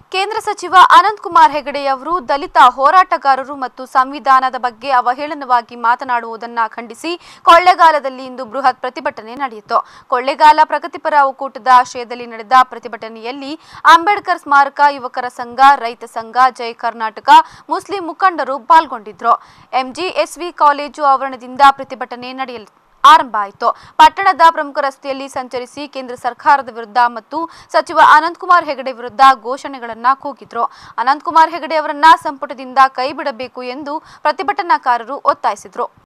ಕೇಂದ್ರ ಸಚಿವ ಅನಂತ್ ಕುಮಾರ್ ಹೆಗಡೆ ಅವರು ದಲಿತ ಹೋರಾಟಗಾರರು ಮತ್ತು ಸಂವಿಧಾನದ ಬಗ್ಗೆ ಅವಹೇಳನವಾಗಿ ಮಾತನಾಡುವುದನ್ನು ಖಂಡಿಸಿ ಕೊಳ್ಳೇಗಾಲದಲ್ಲಿ ಇಂದು ಬೃಹತ್ ಪ್ರತಿಭಟನೆ ನಡೆಯಿತು ಕೊಳ್ಳೇಗಾಲ ಪ್ರಗತಿಪರ ಒಕ್ಕೂಟದ ಆಶ್ರಯದಲ್ಲಿ ನಡೆದ ಪ್ರತಿಭಟನೆಯಲ್ಲಿ ಅಂಬೇಡ್ಕರ್ ಸ್ಮಾರಕ ಯುವಕರ ಸಂಘ ರೈತ ಸಂಘ ಜೈ ಕರ್ನಾಟಕ ಮುಸ್ಲಿಂ ಮುಖಂಡರು ಪಾಲ್ಗೊಂಡಿದ್ರು ಎಂಜಿಎಸ್ವಿ ಕಾಲೇಜು ಆವರಣದಿಂದ ಪ್ರತಿಭಟನೆ ನಡೆಯಲಿದೆ ಆರಂಭ ಆಯಿತು ಪಟ್ಟಣದ ಪ್ರಮುಖ ರಸ್ತೆಯಲ್ಲಿ ಸಂಚರಿಸಿ ಕೇಂದ್ರ ಸರ್ಕಾರದ ವಿರುದ್ಧ ಮತ್ತು ಸಚಿವ ಅನಂತಕುಮಾರ್ ಹೆಗಡೆ ವಿರುದ್ಧ ಘೋಷಣೆಗಳನ್ನ ಕೂಗಿದ್ರು ಅನಂತಕುಮಾರ್ ಹೆಗಡೆ ಅವರನ್ನ ಸಂಪುಟದಿಂದ ಕೈಬಿಡಬೇಕು ಎಂದು ಪ್ರತಿಭಟನಾಕಾರರು ಒತ್ತಾಯಿಸಿದ್ರು